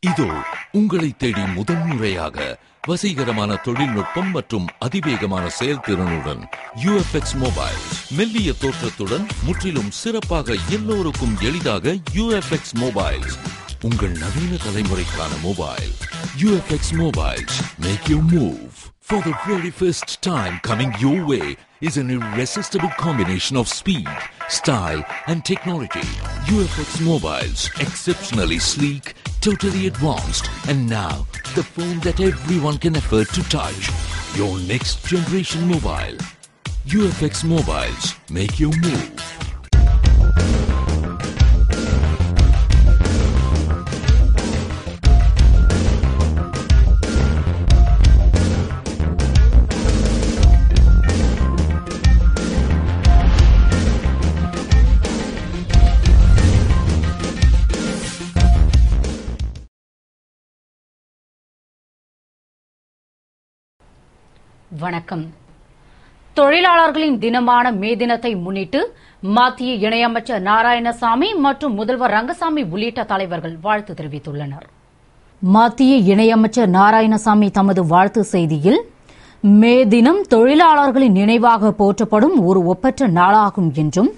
இதோ உங்களை தேடி முதன்முறையாக வசீகரமான தொழில்நுட்பம் மற்றும் அதிவேகமான செயல்திறனுடன் யூஎஃப்எக்ஸ் மொபைல் மெல்லிய தோற்றத்துடன் முற்றிலும் சிறப்பாக எல்லோருக்கும் எளிதாக யூஎஃப்எக்ஸ் மொபைல்ஸ் உங்கள் நவீன தலைமுறைக்கான mobile UFX mobiles make you move For the very first time coming your way is an irresistible combination of speed, style and technology. UFX Mobiles, exceptionally sleek, totally advanced, and now the phone that everyone can afford to touch. Your next generation mobile. UFX Mobiles, make your move. வணக்கம் தொழிலாளர்களின் தினமான மே தினத்தை முன்னிட்டு மத்திய இணையமைச்சர் நாராயணசாமி மற்றும் முதல்வர் ரங்கசாமி உள்ளிட்ட தலைவர்கள் வாழ்த்து தெரிவித்துள்ளனர் மத்திய இணையமைச்சர் நாராயணசாமி தமது வாழ்த்து செய்தியில் மே தினம் தொழிலாளர்களின் நினைவாக போற்றப்படும் ஒரு ஒப்பற்ற நாளாகும் என்றும்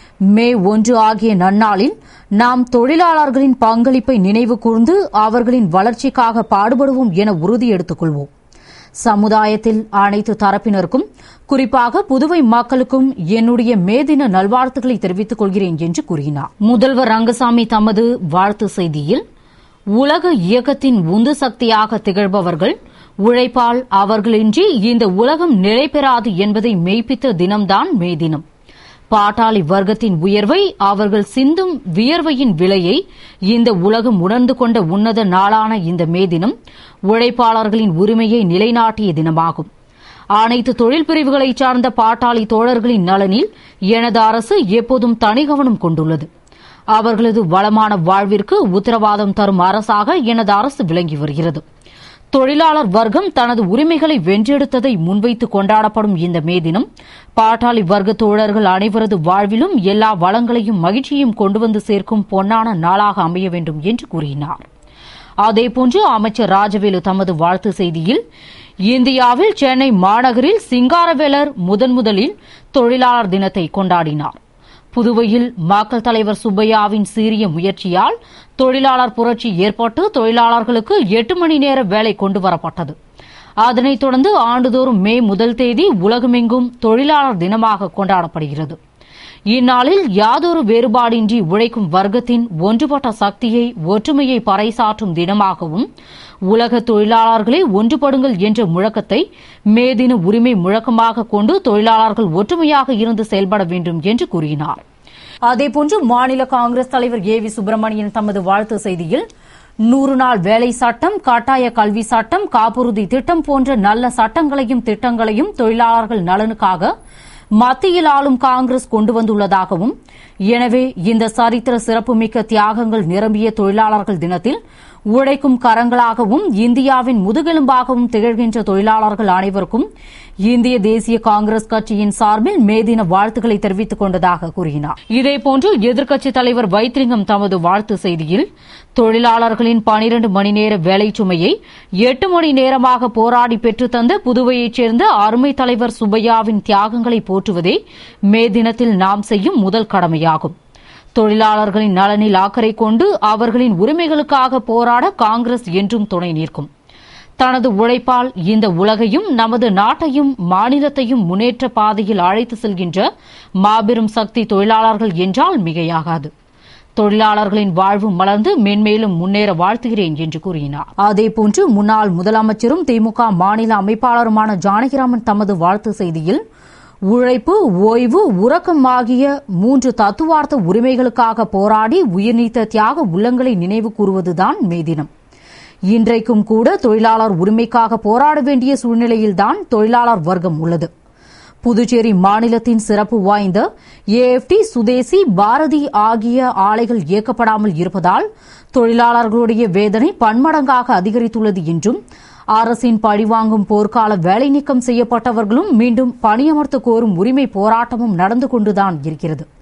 மே ஒன்று ஆகிய நன்னாளில் நாம் தொழிலாளர்களின் பங்களிப்பை நினைவு கூர்ந்து அவர்களின் வளர்ச்சிக்காக பாடுபடுவோம் என உறுதி எடுத்துக் கொள்வோம் சமுதாயத்தில் அனைத்து தரப்பினருக்கும் குறிப்பாக புதுவை மக்களுக்கும் என்னுடைய மேதின நல்வாழ்த்துக்களை தெரிவித்துக் கொள்கிறேன் என்று கூறினார் முதல்வர் ரங்கசாமி தமது வாழ்த்து செய்தியில் உலக இயக்கத்தின் உந்து சக்தியாக திகழ்பவர்கள் உழைப்பால் அவர்களின்றி இந்த உலகம் நிலை பெறாது என்பதை மெய்ப்பித்த தினம்தான் மே தினம் பாட்டாளி வர்க்கத்தின் உயர்வை அவர்கள் சிந்தும் வியர்வையின் விலையை இந்த உலகம் உணர்ந்து கொண்ட உன்னத நாளான இந்த மே தினம் உழைப்பாளர்களின் உரிமையை நிலைநாட்டிய தினமாகும் அனைத்து தொழில் பிரிவுகளைச் சார்ந்த பாட்டாளி தோழர்களின் நலனில் எனது அரசு எப்போதும் தனி கவனம் கொண்டுள்ளது அவர்களது வளமான வாழ்விற்கு உத்தரவாதம் தரும் அரசாக எனது அரசு விளங்கி வருகிறது தொழிலாளர் வர்க்கம் தனது உரிமைகளை வென்றெடுத்ததை முன்வைத்து கொண்டாடப்படும் இந்த மே தினம் பாட்டாளி வர்க்க தோழர்கள் அனைவரது வாழ்விலும் எல்லா வளங்களையும் மகிழ்ச்சியும் கொண்டு வந்து சேர்க்கும் பொன்னான நாளாக அமைய வேண்டும் என்று கூறினார் அதேபோன்று அமைச்சர் ராஜவேலு தமது வாழ்த்து செய்தியில் இந்தியாவில் சென்னை மாநகரில் சிங்காரவேலர் முதன் முதலில் தொழிலாளர் தினத்தை கொண்டாடினார் புதுவையில் மக்கள் தலைவர் சுப்பையாவின் சீரிய முயற்சியால் தொழிலாளர் புரட்சி ஏற்பட்டு தொழிலாளர்களுக்கு எட்டு மணி நேர வேலை கொண்டுவரப்பட்டது அதனைத் தொடர்ந்து ஆண்டுதோறும் மே முதல் தேதி உலகமெங்கும் தொழிலாளர் தினமாக கொண்டாடப்படுகிறது இந்நாளில் யாதொரு வேறுபாடின்றி உழைக்கும் வர்க்கத்தின் ஒன்றுபட்ட சக்தியை ஒற்றுமையை பறைசாற்றும் தினமாகவும் உலக தொழிலாளர்களை ஒன்றுபடுங்கள் என்ற முழக்கத்தை மே தின உரிமை முழக்கமாக கொண்டு தொழிலாளர்கள் ஒற்றுமையாக இருந்து செயல்பட வேண்டும் என்று கூறினார் அதேபோன்று மாநில காங்கிரஸ் தலைவர் ஏ வி சுப்பிரமணியன் தமது வாழ்த்து செய்தியில் நூறு நாள் வேலை சட்டம் கட்டாய கல்வி சட்டம் காப்புறுதி திட்டம் போன்ற நல்ல சட்டங்களையும் திட்டங்களையும் தொழிலாளர்கள் நலனுக்காக மத்தியில் ஆளும் காங்கிரஸ் கொண்டு வந்துள்ளதாகவும் எனவே இந்த சரித்திர சிறப்புமிக்க தியாகங்கள் நிரம்பிய தொழிலாளர்கள் தினத்தில் உழைக்கும் கரங்களாகவும் இந்தியாவின் முதுகெலும்பாகவும் திகழ்கின்ற தொழிலாளர்கள் அனைவருக்கும் இந்திய தேசிய காங்கிரஸ் கட்சியின் சார்பில் மே தின வாழ்த்துக்களை தெரிவித்துக் கொண்டதாக கூறினார் இதேபோன்று எதிர்க்கட்சித் தலைவர் வைத்திலிங்கம் தமது வாழ்த்து செய்தியில் தொழிலாளர்களின் பனிரண்டு மணி நேர வேலை சுமையை எட்டு மணி நேரமாக போராடி பெற்றுத்தந்த புதுவையைச் சேர்ந்த அருமை தலைவர் சுப்பையாவின் தியாகங்களை போற்றுவதே மே தினத்தில் நாம் செய்யும் முதல் கடமையாகும் தொழிலாளர்களின் நலனில் அக்கறை கொண்டு அவர்களின் உரிமைகளுக்காக போராட காங்கிரஸ் என்றும் துணை நிற்கும் தனது உழைப்பால் இந்த உலகையும் நமது நாட்டையும் மாநிலத்தையும் முன்னேற்ற பாதையில் அழைத்து செல்கின்ற மாபெரும் சக்தி தொழிலாளர்கள் என்றால் மிகையாகாது தொழிலாளர்களின் வாழ்வு மலர்ந்து மென்மேலும் முன்னேற வாழ்த்துகிறேன் என்று கூறினார் அதேபோன்று முன்னாள் முதலமைச்சரும் திமுக மாநில அமைப்பாளருமான ஜானகிராமன் தமது வாழ்த்து செய்தியில் உழைப்பு ஓய்வு உறக்கம் ஆகிய மூன்று தத்துவார்த்த உரிமைகளுக்காக போராடி உயிர்நீத்த தியாக உள்ளங்களை நினைவு கூறுவதுதான் மே தினம் இன்றைக்கும் கூட தொழிலாளர் உரிமைக்காக போராட வேண்டிய சூழ்நிலையில்தான் தொழிலாளர் வர்க்கம் உள்ளது புதுச்சேரி மாநிலத்தின் சிறப்பு வாய்ந்த ஏஎஃப்டி சுதேசி பாரதி ஆகிய ஆலைகள் இயக்கப்படாமல் இருப்பதால் தொழிலாளர்களுடைய வேதனை பன்மடங்காக அதிகரித்துள்ளது என்றும் அரசின் பழிவாங்கும் போர்க்கால வேலை நீக்கம் செய்யப்பட்டவர்களும் மீண்டும் பணியமர்த்த கோரும் உரிமை போராட்டமும் நடந்து கொண்டுதான் இருக்கிறது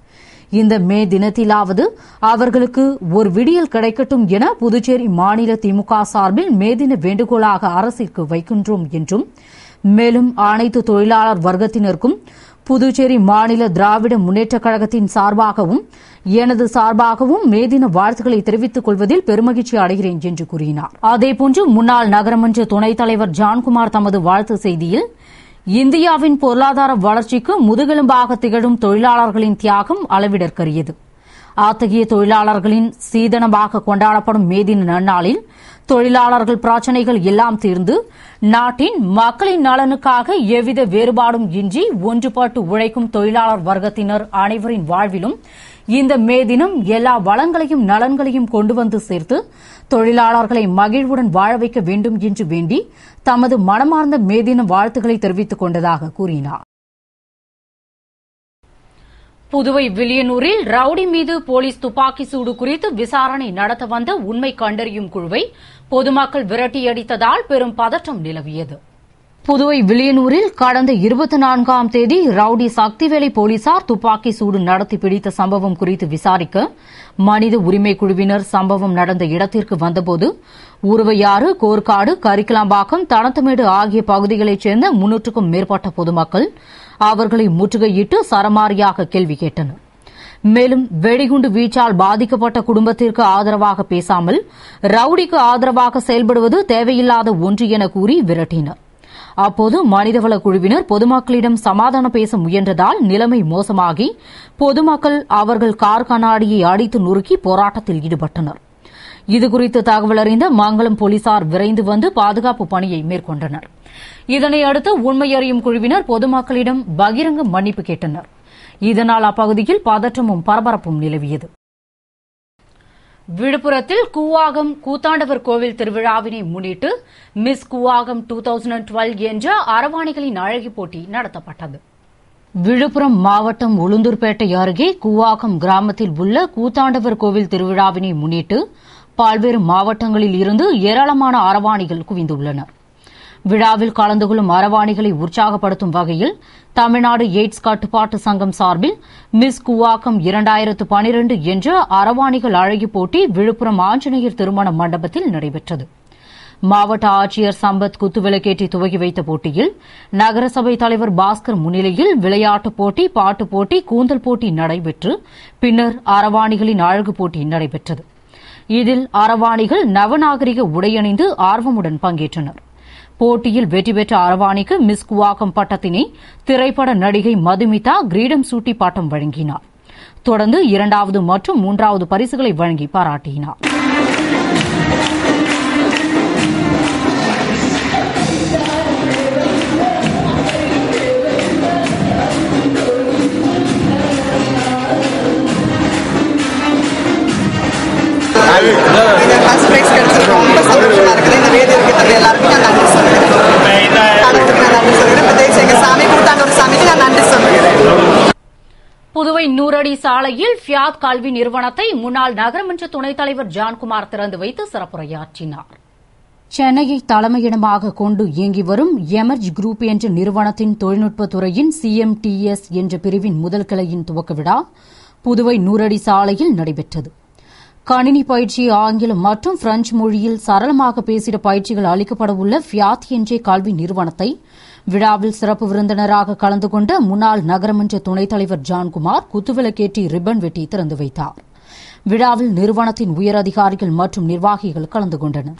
இந்த மே தினத்திலாவது அவர்களுக்கு ஒரு விடியல் கிடைக்கட்டும் என புதுச்சேரி மாநில திமுக சார்பில் மே தின வேண்டுகோளாக அரசிற்கு வைக்கின்றோம் என்றும் மேலும் அனைத்து தொழிலாளர் வர்க்கத்தினருக்கும் புதுச்சேரி மாநில திராவிட முன்னேற்றக் கழகத்தின் சார்பாகவும் எனது சார்பாகவும் மே தின வாழ்த்துக்களை தெரிவித்துக் கொள்வதில் பெருமகிழ்ச்சி அடைகிறேன் என்று கூறினார் அதேபோன்று முன்னாள் நகரமன்ற துணைத் தலைவர் ஜான்குமார் தமது வாழ்த்து செய்தியில் இந்தியாவின் பொருளாதார வளர்ச்சிக்கு முதுகெலும்பாக திகழும் தொழிலாளர்களின் தியாகம் அளவிடற்கரியது அத்தகைய தொழிலாளர்களின் சீதனமாக கொண்டாடப்படும் மே தின நன்னாளில் தொழிலாளர்கள் பிரச்சினைகள் எல்லாம் தீர்ந்து நாட்டின் மக்களின் நலனுக்காக எவ்வித வேறுபாடும் இன்றி ஒன்றுபட்டு உழைக்கும் தொழிலாளர் வர்க்கத்தினர் அனைவரின் வாழ்விலும் இந்த மே தினம் எல்லா வளங்களையும் நலன்களையும் கொண்டு வந்து சேர்த்து தொழிலாளர்களை மகிழ்வுடன் வாழ வைக்க வேண்டும் என்று வேண்டி தமது மனமார்ந்த மே தின வாழ்த்துக்களை தெரிவித்துக் கொண்டதாக கூறினார் புதுவை வில்லியனூரில் ரவுடி மீது போலீஸ் துப்பாக்கி சூடு குறித்து விசாரணை நடத்த வந்த உண்மை கண்டறியும் குழுவை பொதுமக்கள் விரட்டியடித்ததால் பெரும் பதற்றம் நிலவியது புதுவை வில்லியனூரில் கடந்த இருபத்தி நான்காம் தேதி ரவுடி சக்திவேலை போலீசார் துப்பாக்கி சூடு நடத்தி பிடித்த சம்பவம் குறித்து விசாரிக்க மனித உரிமை குழுவினர் சம்பவம் நடந்த இடத்திற்கு வந்தபோது உருவையாறு கோர்க்காடு கரிக்கலாம்பாக்கம் தனத்தமேடு ஆகிய பகுதிகளைச் சேர்ந்த முன்னூற்றுக்கும் மேற்பட்ட பொதுமக்கள் அவர்களை முற்றுகையிட்டு சரமாரியாக கேள்வி கேட்டனர் மேலும் வெடிகுண்டு வீச்சால் பாதிக்கப்பட்ட குடும்பத்திற்கு ஆதரவாக பேசாமல் ரவுடிக்கு ஆதரவாக செயல்படுவது தேவையில்லாத ஒன்று என கூறி விரட்டினர் அப்போது மனிதவள குழுவினர் பொதுமக்களிடம் சமாதானம் பேச முயன்றதால் நிலைமை மோசமாகி பொதுமக்கள் அவர்கள் கார் கண்ணாடியை அடித்து நொறுக்கி போராட்டத்தில் ஈடுபட்டனர் இதுகுறித்து தகவல் அறிந்த மங்களம் போலீசார் விரைந்து வந்து பாதுகாப்பு பணியை மேற்கொண்டனர் இதனையடுத்து உண்மை அறியும் குழுவினர் பொதுமக்களிடம் பகிரங்க மன்னிப்பு கேட்டனர் இதனால் அப்பகுதியில் பதற்றமும் பரபரப்பும் நிலவியது விழுப்புரத்தில் கூவாகம் கூத்தாண்டவர் கோவில் திருவிழாவினை முன்னிட்டு miss Koovagam two thousand twelve என்ற அரவாணிகளின் அழகி போட்டி நடத்தப்பட்டது விழுப்புரம் மாவட்டம் உளுந்தூர்பேட்டை அருகே கூவாகம் கிராமத்தில் உள்ள கூத்தாண்டவர் கோவில் திருவிழாவினை முன்னிட்டு பல்வேறு மாவட்டங்களில் இருந்து ஏராளமான அரவாணிகள் குவிந்துள்ளனர் விழாவில் கலந்து கொள்ளும் அரவாணிகளை உற்சாகப்படுத்தும் வகையில் தமிழ்நாடு எய்ட்ஸ் கட்டுப்பாட்டு சங்கம் சார்பில் மிஸ் குவாக்கம் இரண்டாயிரத்து பனிரண்டு என்ற அரவாணிகள் அழகி போட்டி விழுப்புரம் ஆஞ்சநேயர் திருமண மண்டபத்தில் நடைபெற்றது மாவட்ட ஆட்சியர் சம்பத் குத்துவிளக்கேற்றி துவக்கி வைத்த போட்டியில் நகரசபை தலைவர் பாஸ்கர் முன்னிலையில் விளையாட்டுப் போட்டி பாட்டுப் போட்டி கூந்தல் போட்டி நடைபெற்று பின்னர் அரவாணிகளின் அழகு போட்டி நடைபெற்றது இதில் அரவாணிகள் நவநாகரிக உடையணிந்து ஆர்வமுடன் பங்கேற்றனர் போட்டியில் வெற்றி பெற்ற அரவாணிக்கு மிஸ் குவாக்கம் பட்டத்தினை திரைப்பட நடிகை மதுமிதா கிரீடம் சூட்டி பட்டம் வழங்கினார் தொடர்ந்து இரண்டாவது மற்றும் மூன்றாவது பரிசுகளை வழங்கி பாராட்டினார் இந்த ஃபர்ஸ்ட் ப்ரைஸ் கிடைச்சது ரொம்ப சந்தோஷமா இருக்குது இந்த வேதி இருக்கிறது எல்லாருக்கும் நான் நன்றி சொல்கிறேன் கடவுளுக்கு நான் நன்றி சொல்கிறேன் பிரதேச எங்கள் சாமி கூட்டாண்டவர் சாமிக்கு நான் நன்றி சொல்கிறேன் புதுவை நூறடி சாலையில் ஃபியாத் கல்வி நிறுவனத்தை முன்னாள் நகரமன்ற துணைத் தலைவர் ஜான்குமார் திறந்து வைத்து சிறப்புரையாற்றினார் சென்னையை தலைமையிடமாக கொண்டு இயங்கி வரும் எமர்ஜ் குரூப் என்ற நிறுவனத்தின் தொழில்நுட்பத் துறையின் சிஎம்டிஎஸ் என்ற பிரிவின் முதல் கிளையின் துவக்க விழா புதுவை நூறடி சாலையில் நடைபெற்றது கணினி பயிற்சி ஆங்கிலம் மற்றும் பிரெஞ்சு மொழியில் சரளமாக பேசிட பயிற்சிகள் அளிக்கப்பட உள்ள ஃபியாத் என்ற கல்வி நிறுவனத்தை விழாவில் சிறப்பு விருந்தினராக கலந்து கொண்ட முன்னாள் நகரமன்ற துணைத் தலைவர் ஜான்குமார் குத்துவிளக்கேற்றி ரிப்பன் வெட்டி திறந்து வைத்தார் விழாவில் நிறுவனத்தின் உயரதிகாரிகள் மற்றும் நிர்வாகிகள் கலந்து கொண்டனர்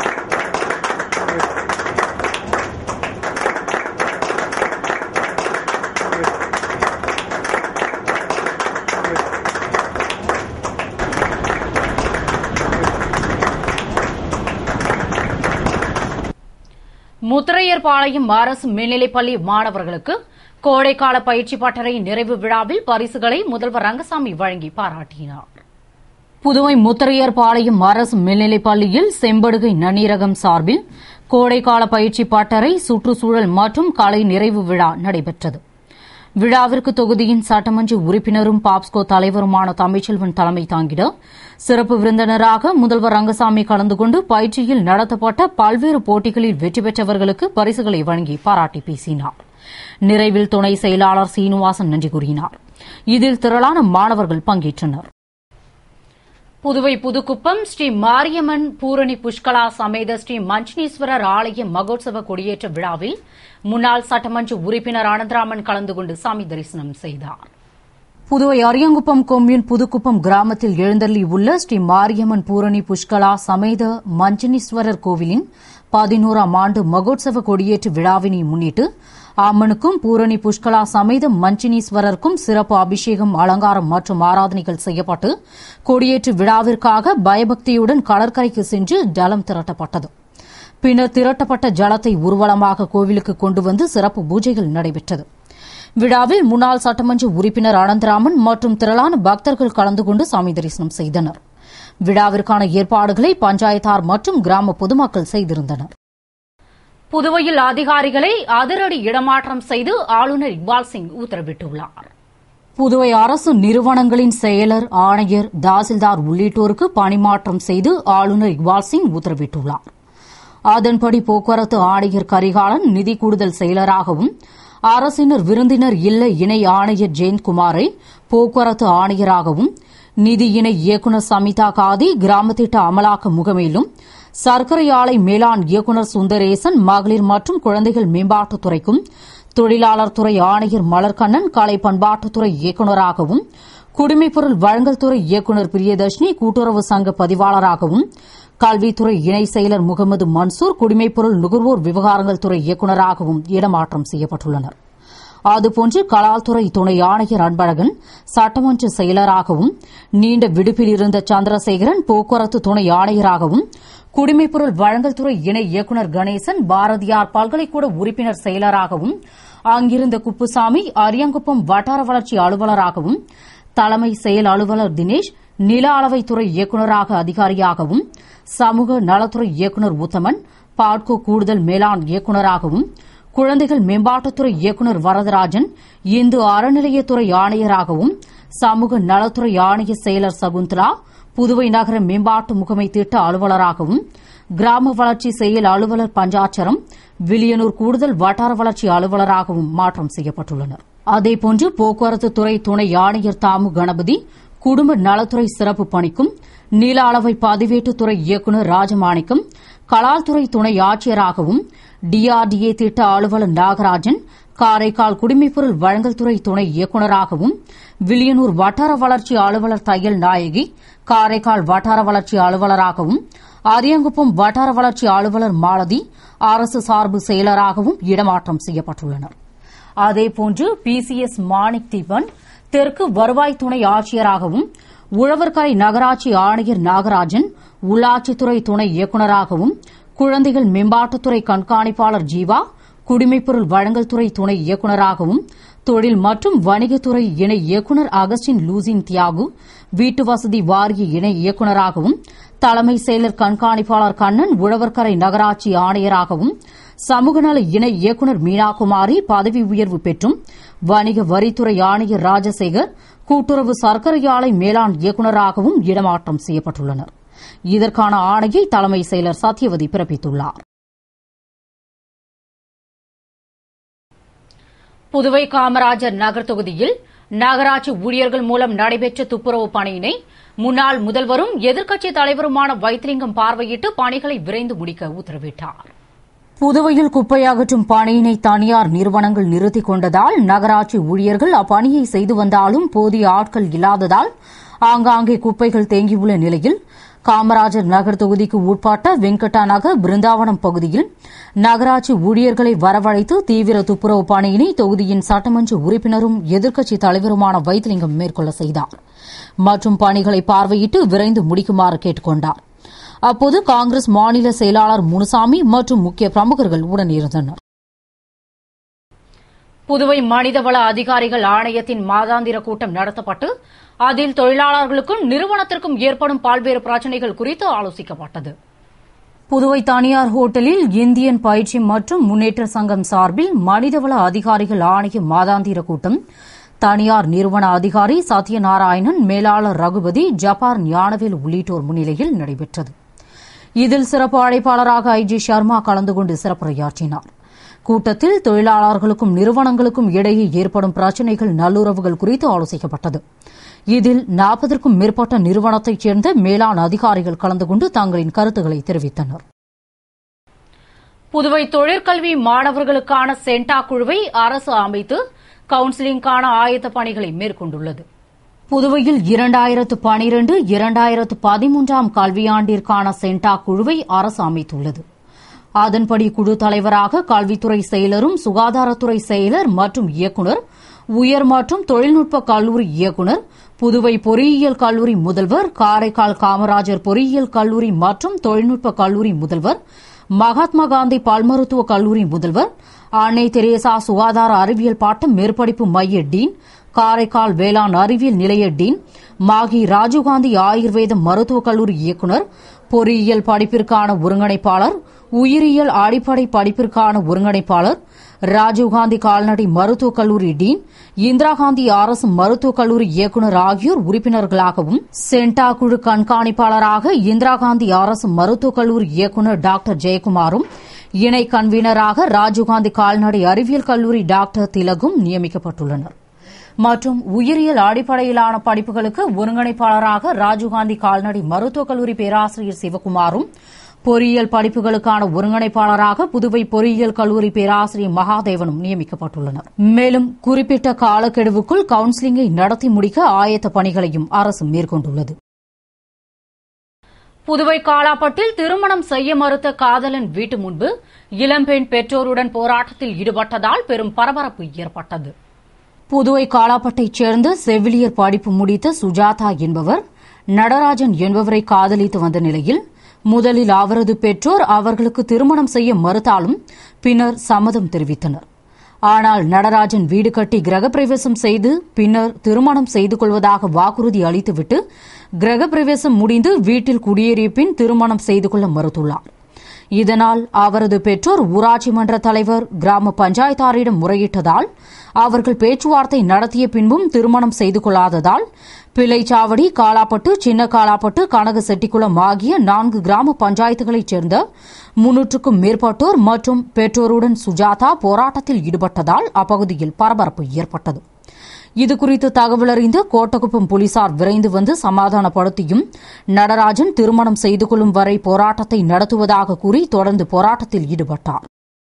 முத்திரையர்பாளையம் அரசு மேல்நிலைப்பள்ளி மாணவர்களுக்கு கோடைக்கால பயிற்சி பட்டறை நிறைவு விழாவில் பரிசுகளை முதல்வர் ரங்கசாமி வழங்கி பாராட்டினார் புதுவை முத்திரையர்பாளையம் அரசு மேல்நிலைப் பள்ளியில் செம்படுகை நன்னீரகம் சார்பில் கோடைக்கால பயிற்சி பட்டறை சுற்றுச்சூழல் மற்றும் கலை நிறைவு விழா நடைபெற்றது விழாவிற்கு தொகுதியின் சட்டமன்ற உறுப்பினரும் பாப்ஸ்கோ தலைவருமான தமிழ்ச்செல்வன் தலைமை தாங்கிட சிறப்பு விருந்தினராக முதல்வர் ரங்கசாமி கலந்து கொண்டு பயிற்சியில் நடத்தப்பட்ட பல்வேறு போட்டிகளில் வெற்றி பெற்றவர்களுக்கு பரிசுகளை வழங்கி பாராட்டி பேசினார் நிறைவில் துணை செயலாளர் சீனிவாசன் நன்றி கூறினார் இதில் திரளான மாணவர்கள் பங்கேற்றனர் புதுவை புதுக்குப்பம் ஸ்ரீ மாரியம்மன் பூரணி புஷ்கலா சமேத ஸ்ரீ மஞ்சனீஸ்வரர் ஆலய மகோத்சவ கொடியேற்ற விழாவில் முன்னாள் சட்டமன்ற உறுப்பினர் அனந்தராமன் கலந்து கொண்டு சாமி தரிசனம் செய்தார் புதுவை அரியங்குப்பம் கொம்யூன் புதுக்குப்பம் கிராமத்தில் எழுந்தள்ளி உள்ள ஸ்ரீ மாரியம்மன் பூரணி புஷ்கலா சமேத மஞ்சனீஸ்வரர் கோவிலின் பதினோராம் ஆண்டு மகோத்சவ கொடியேற்று விழாவினை முன்னிட்டு அம்மனுக்கும் பூரணி புஷ்கலா சமேத மஞ்சினீஸ்வரருக்கும் சிறப்பு அபிஷேகம் அலங்காரம் மற்றும் ஆராதனைகள் செய்யப்பட்டு கொடியேற்று விழாவிற்காக பயபக்தியுடன் கடற்கரைக்கு சென்று ஜலம் திரட்டப்பட்டது பின்னர் திரட்டப்பட்ட ஜலத்தை ஊர்வலமாக கோவிலுக்கு கொண்டு வந்து சிறப்பு பூஜைகள் நடைபெற்றது விழாவில் முன்னாள் சட்டமன்ற உறுப்பினர் அனந்தராமன் மற்றும் திரளான பக்தர்கள் கலந்து கொண்டு சாமி தரிசனம் செய்தனர் விழாவிற்கான ஏற்பாடுகளை பஞ்சாயத்தார் மற்றும் கிராம பொதுமக்கள் செய்திருந்தனர் புதுவையில் அதிகாரிகளை அதிரடி இடமாற்றம் செய்து ஆளுநர் இக்பால் சிங் உத்தரவிட்டுள்ளார் புதுவை அரசு நிறுவனங்களின் செயலர் ஆணையர் தாசில்தார் உள்ளிட்டோருக்கு பணிமாற்றம் செய்து ஆளுநர் இக்பால் சிங் உத்தரவிட்டுள்ளார் அதன்படி போக்குவரத்து ஆணையர் கரிகாலன் நிதி கூடுதல் செயலராகவும் அரசினர் விருந்தினர் இல்ல இணை ஆணையர் ஜெயந்த்குமாரை போக்குவரத்து ஆணையராகவும் நிதி இணை இயக்குநர் சமிதா காதி கிராம திட்ட அமலாக்க முகமையிலும் சர்க்கரை ஆலை மேலாண் இயக்குநர் சுந்தரேசன் மகளிர் மற்றும் குழந்தைகள் மேம்பாட்டுத்துறைக்கும் தொழிலாளர் துறை ஆணையர் மலர்கண்ணன் கலை பண்பாட்டுத்துறை இயக்குநராகவும் குடிமைப்பொருள் வழங்கல் துறை இயக்குநர் பிரியதர்ஷினி கூட்டுறவு சங்க பதிவாளராகவும் கல்வித்துறை இணை செயலர் முகமது மன்சூர் குடிமைப்பொருள் நுகர்வோர் விவகாரங்கள் துறை இயக்குநராகவும் இடமாற்றம் செய்யப்பட்டுள்ளனர் அதுபோன்று கலால்துறை துணை ஆணையர் அன்பழகன் சட்டமன்ற செயலராகவும் நீண்ட விடுப்பில் இருந்த சந்திரசேகரன் போக்குவரத்து துணை ஆணையராகவும் குடிமைப்பொருள் வழங்கல் துறை இணை இயக்குநர் கணேசன் பாரதியார் பல்கலைக்கூட உறுப்பினர் செயலராகவும் அங்கிருந்த குப்புசாமி அரியங்குப்பம் வட்டார வளர்ச்சி அலுவலராகவும் தலைமை செயல் அலுவலர் தினேஷ் நில அளவைத்துறை இயக்குநராக அதிகாரியாகவும் சமூக நலத்துறை இயக்குநர் உத்தமன் பாட்கோ கூடுதல் மேலாண் இயக்குநராகவும் குழந்தைகள் மேம்பாட்டுத்துறை இயக்குநர் வரதராஜன் இந்து அறநிலையத்துறை ஆணையராகவும் சமூக நலத்துறை ஆணைய செயலர் சகுந்தலா புதுவை நகர மேம்பாட்டு முகமை திட்ட அலுவலராகவும் கிராம வளர்ச்சி செயல் அலுவலர் பஞ்சாட்சரம் வில்லியனூர் கூடுதல் வட்டார வளர்ச்சி அலுவலராகவும் மாற்றம் செய்யப்பட்டுள்ளனர் அதேபோன்று போக்குவரத்து துறை துணை ஆணையர் தாமு கணபதி குடும்ப நலத்துறை சிறப்பு பணிக்கும் நீல அளவை பதிவேட்டுத்துறை இயக்குநர் ராஜமாணிக்கம் கலால்துறை துணை ஆட்சியராகவும் டிஆர்டிஏ திட்ட அலுவலர் நாகராஜன் காரைக்கால் குடிமைப்பொருள் வழங்கல் துறை துணை இயக்குநராகவும் வில்லியனூர் வட்டார வளர்ச்சி அலுவலர் தையல் நாயகி காரைக்கால் வட்டார வளர்ச்சி அலுவலராகவும் அரியங்குப்பம் வட்டார வளர்ச்சி அலுவலர் மாலதி அரசு சார்பு செயலராகவும் இடமாற்றம் செய்யப்பட்டுள்ளனர் அதேபோன்று பிசிஎஸ் மாணிக் தீபன் தெற்கு வருவாய் துணை ஆட்சியராகவும் உழவர்கரை நகராட்சி ஆணையர் நாகராஜன் உள்ளாட்சித்துறை துணை இயக்குநராகவும் குழந்தைகள் மேம்பாட்டுத்துறை கண்காணிப்பாளர் ஜீவா குடிமைப்பொருள் வழங்கல் துறை துணை இயக்குநராகவும் தொழில் மற்றும் வணிகத்துறை இணை இயக்குநர் அகஸ்டின் லூசின் தியாகு வீட்டு வசதி வாரிய இணை இயக்குநராகவும் தலைமை செயலர் கண்காணிப்பாளர் கண்ணன் உழவர்கரை நகராட்சி ஆணையராகவும் சமூகநல இணை இயக்குநர் மீனாகுமாரி பதவி உயர்வு பெற்றும் வணிக வரித்துறை ஆணையர் ராஜசேகர் கூட்டுறவு சர்க்கரை ஆலை மேலாண் இயக்குநராகவும் இடமாற்றம் செய்யப்பட்டுள்ளனர் இதற்கான ஆணையை தலைமை செயலர் சத்யவதி பிறப்பித்துள்ளார் புதுவை காமராஜர் நகர் தொகுதியில் நகராட்சி ஊழியர்கள் மூலம் நடைபெற்ற துப்புரவு பணியினை முன்னாள் முதல்வரும் எதிர்க்கட்சித் தலைவருமான வைத்திலிங்கம் பார்வையிட்டு பணிகளை விரைந்து முடிக்க உத்தரவிட்டார் புதுவையில் குப்பை அகற்றும் பணியினை தனியார் நிறுவனங்கள் நிறுத்திக் கொண்டதால் நகராட்சி ஊழியர்கள் அப்பணியை செய்து வந்தாலும் போதிய ஆட்கள் இல்லாததால் ஆங்காங்கே குப்பைகள் தேங்கியுள்ள நிலையில் காமராஜர் நகர் தொகுதிக்கு உட்பட்ட வெங்கடா நகர் பிருந்தாவனம் பகுதியில் நகராட்சி ஊழியர்களை வரவழைத்து தீவிர துப்புரவு பணியினை தொகுதியின் சட்டமன்ற உறுப்பினரும் எதிர்க்கட்சித் தலைவருமான வைத்திலிங்கம் மேற்கொள்ள செய்தார் மற்றும் பணிகளை பார்வையிட்டு விரைந்து முடிக்குமாறு கேட்டுக் கொண்டார் அப்போது காங்கிரஸ் மாநில செயலாளர் முனுசாமி மற்றும் முக்கிய பிரமுகர்கள் உடனிருந்தனர் புதுவை மனிதவள அதிகாரிகள் ஆணையத்தின் மாதாந்திர கூட்டம் நடத்தப்பட்டு அதில் தொழிலாளர்களுக்கும் நிறுவனத்திற்கும் ஏற்படும் பல்வேறு பிரச்சினைகள் குறித்து ஆலோசிக்கப்பட்டது புதுவை தனியார் ஹோட்டலில் இந்தியன் பயிற்சி மற்றும் முன்னேற்ற சங்கம் சார்பில் மனிதவள அதிகாரிகள் ஆணைய மாதாந்திர கூட்டம் தனியார் நிறுவன அதிகாரி சத்யநாராயணன் மேலாளர் ரகுபதி ஜப்பார் ஞானவேல் உள்ளிட்டோர் முன்னிலையில் நடைபெற்றது இதில் சிறப்பு அழைப்பாளராக ஐ ஜி சர்மா கலந்து கொண்டு சிறப்புரையாற்றினார் கூட்டத்தில் தொழிலாளர்களுக்கும் நிறுவனங்களுக்கும் இடையே ஏற்படும் பிரச்சினைகள் நல்லுறவுகள் குறித்து ஆலோசிக்கப்பட்டது இதில் நாற்பதற்கும் மேற்பட்ட நிறுவனத்தைச் சேர்ந்த மேலாண் அதிகாரிகள் கலந்து கொண்டு தங்களின் கருத்துக்களை தெரிவித்தனர் புதுவை தொழிற்கல்வி மாணவர்களுக்கான சென்டா குழுவை அரசு அமைத்து கவுன்சிலிங்கான ஆயத்த பணிகளை மேற்கொண்டுள்ளது புதுவையில் இரண்டாயிரத்து பனிரண்டு இரண்டாயிரத்து பதிமூன்றாம் கல்வியாண்டிற்கான சென்டா குழுவை அரசு அமைத்துள்ளது அதன்படி குழு தலைவராக கல்வித்துறை செயலரும் சுகாதாரத்துறை செயலர் மற்றும் இயக்குநர் உயர் மற்றும் தொழில்நுட்ப கல்லூரி இயக்குநர் புதுவை பொறியியல் கல்லூரி முதல்வர் காரைக்கால் காமராஜர் பொறியியல் கல்லூரி மற்றும் தொழில்நுட்ப கல்லூரி முதல்வர் மகாத்மா காந்தி பல் மருத்துவ கல்லூரி முதல்வர் அன்னை தெரேசா சுகாதார அறிவியல் பாட்ட மேற்படிப்பு மைய டீன் காரைக்கால் வேளாண் அறிவியல் நிலைய டீன் மாகி ராஜீவ்காந்தி ஆயுர்வேத மருத்துவக் கல்லூரி இயக்குநர் பொறியியல் படிப்பிற்கான ஒருங்கிணைப்பாளர் உயிரியல் அடிப்படை படிப்பிற்கான ஒருங்கிணைப்பாளர் ராஜீவ்காந்தி கால்நடை மருத்துவக் கல்லூரி டீன் இந்திரா காந்தி அரசு மருத்துவக் கல்லூரி இயக்குநர் ஆகியோர் உறுப்பினர்களாகவும் சென்டா குழு கண்காணிப்பாளராக இந்திரா காந்தி அரசு மருத்துவக் கல்லூரி இயக்குநர் டாக்டர் ஜெயக்குமாரும் இணை கன்வீனராக ராஜீவ்காந்தி கால்நடை அறிவியல் கல்லூரி டாக்டர் திலகும் நியமிக்கப்பட்டுள்ளனர் மற்றும் உயிரியல் அடிப்படையிலான படிப்புகளுக்கு ஒருங்கிணைப்பாளராக ராஜீவ்காந்தி கால்நடை மருத்துவக் கல்லூரி பேராசிரியர் சிவக்குமாரும் பொறியியல் படிப்புகளுக்கான ஒருங்கிணைப்பாளராக புதுவை பொறியியல் கல்லூரி பேராசிரியர் மகாதேவனும் நியமிக்கப்பட்டுள்ளனர் மேலும் குறிப்பிட்ட காலக்கெடுவுக்குள் கவுன்சிலிங்கை நடத்தி முடிக்க ஆயத்த பணிகளையும் அரசு மேற்கொண்டுள்ளது புதுவை காலாப்பட்டில் திருமணம் செய்ய மறுத்த காதலன் வீட்டு முன்பு இளம்பெண் பெற்றோருடன் போராட்டத்தில் ஈடுபட்டதால் பெரும் பரபரப்பு ஏற்பட்டது புதுவை காலாப்பட்டைச் சேர்ந்த செவிலியர் படிப்பு முடித்த சுஜாதா என்பவர் நடராஜன் என்பவரை காதலித்து வந்த நிலையில் முதலில் அவரது பெற்றோர் அவர்களுக்கு திருமணம் செய்ய மறுத்தாலும் பின்னர் சம்மதம் தெரிவித்தனர் ஆனால் நடராஜன் வீடு கட்டி கிரகப்பிரவேசம் செய்து பின்னர் திருமணம் செய்து கொள்வதாக வாக்குறுதி அளித்துவிட்டு கிரகப்பிரவேசம் முடிந்து வீட்டில் குடியேறிய பின் திருமணம் செய்து கொள்ள மறுத்துள்ளார் இதனால் அவரது பெற்றோர் ஊராட்சி மன்ற தலைவர் கிராம பஞ்சாயத்தாரிடம் முறையிட்டதால் அவர்கள் பேச்சுவார்த்தை நடத்திய பின்பும் திருமணம் செய்து கொள்ளாததால் பிள்ளைச்சாவடி காலாப்பட்டு சின்ன காலாப்பட்டு கனக செட்டிக்குளம் ஆகிய நான்கு கிராம பஞ்சாயத்துகளைச் சேர்ந்த முன்னூற்றுக்கும் மேற்பட்டோர் மற்றும் பெற்றோருடன் சுஜாதா போராட்டத்தில் ஈடுபட்டதால் அப்பகுதியில் பரபரப்பு ஏற்பட்டது இதுகுறித்து தகவல் அறிந்த கோட்டகுப்பம் போலீசார் விரைந்து வந்து சமாதானப்படுத்தியும் நடராஜன் திருமணம் செய்து கொள்ளும் வரை போராட்டத்தை நடத்துவதாக கூறி தொடர்ந்து போராட்டத்தில் ஈடுபட்டார்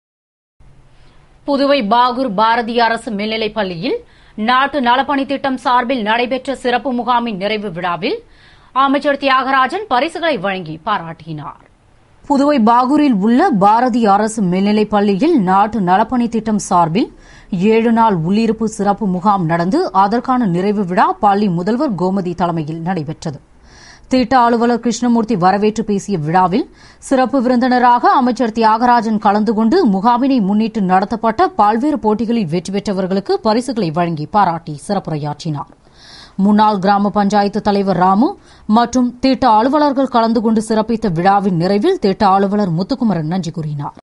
புதுவை பாகூர் பாரதி அரசு மேல்நிலைப் பள்ளியில் நாட்டு நலப்பணி திட்டம் சார்பில் நடைபெற்ற சிறப்பு முகாமின் நிறைவு விழாவில் அமைச்சர் தியாகராஜன் பரிசுகளை வழங்கி பாராட்டினார் புதுவை பாகூரில் உள்ள பாரதி அரசு மேல்நிலைப் பள்ளியில் நாட்டு நலப்பணி திட்டம் சார்பில் ஏழு நாள் உள்ளிருப்பு சிறப்பு முகாம் நடந்து அதற்கான நிறைவு விழா பள்ளி முதல்வர் கோமதி தலைமையில் நடைபெற்றது திட்ட அலுவலர் கிருஷ்ணமூர்த்தி வரவேற்று பேசிய விழாவில் சிறப்பு விருந்தினராக அமைச்சர் தியாகராஜன் கலந்து கொண்டு முகாமினை முன்னிட்டு நடத்தப்பட்ட பல்வேறு போட்டிகளில் வெற்றி பெற்றவர்களுக்கு பரிசுகளை வழங்கி பாராட்டி சிறப்புரையாற்றினார் முன்னாள் கிராம பஞ்சாயத்து தலைவர் ராமு மற்றும் திட்ட அலுவலர்கள் கலந்து கொண்டு சிறப்பித்த விழாவின் நிறைவில் திட்ட அலுவலர் முத்துக்குமரன் நன்றி கூறினார்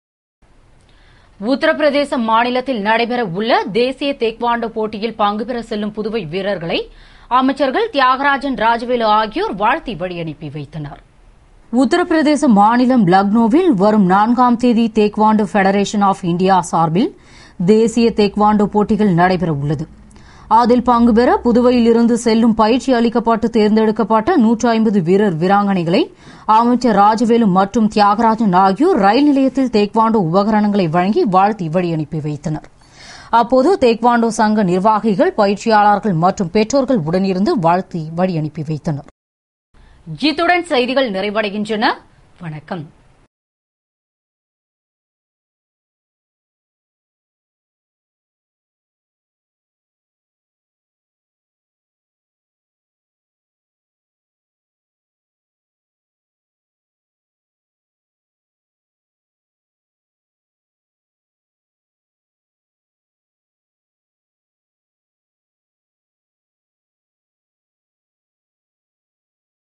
உத்தரப்பிரதேச மாநிலத்தில் நடைபெற உள்ள தேசிய தேக்வாண்டோ போட்டியில் பங்கு பெற செல்லும் புதுவை வீரர்களை அமைச்சர்கள் தியாகராஜன் ராஜவேலு ஆகியோர் வாழ்த்தி வழியனுப்பி வைத்தனர் உத்தரப்பிரதேச மாநிலம் லக்னோவில் வரும் நான்காம் தேதி தேக்வாண்டோ ஃபெடரேஷன் ஆஃப் இந்தியா சார்பில் தேசிய தேக்வாண்டோ போட்டிகள் நடைபெற உள்ளது அதில் பங்கு பெற புதுவையில் இருந்து செல்லும் பயிற்சி அளிக்கப்பட்டு தேர்ந்தெடுக்கப்பட்ட நூற்று ஐம்பது வீரர் வீராங்கனைகளை அமைச்சர் ராஜவேலு மற்றும் தியாகராஜன் ஆகியோர் ரயில் நிலையத்தில் தேக்வாண்டோ உபகரணங்களை வழங்கி வாழ்த்தி வழியனுப்பி வைத்தனர் அப்போது தேக்வாண்டோ சங்க நிர்வாகிகள் பயிற்சியாளர்கள் மற்றும் பெற்றோர்கள் உடனிருந்து வாழ்த்தி வழி அனுப்பி வைத்தனர் இத்துடன் செய்திகள் நிறைவடைகின்றன வணக்கம்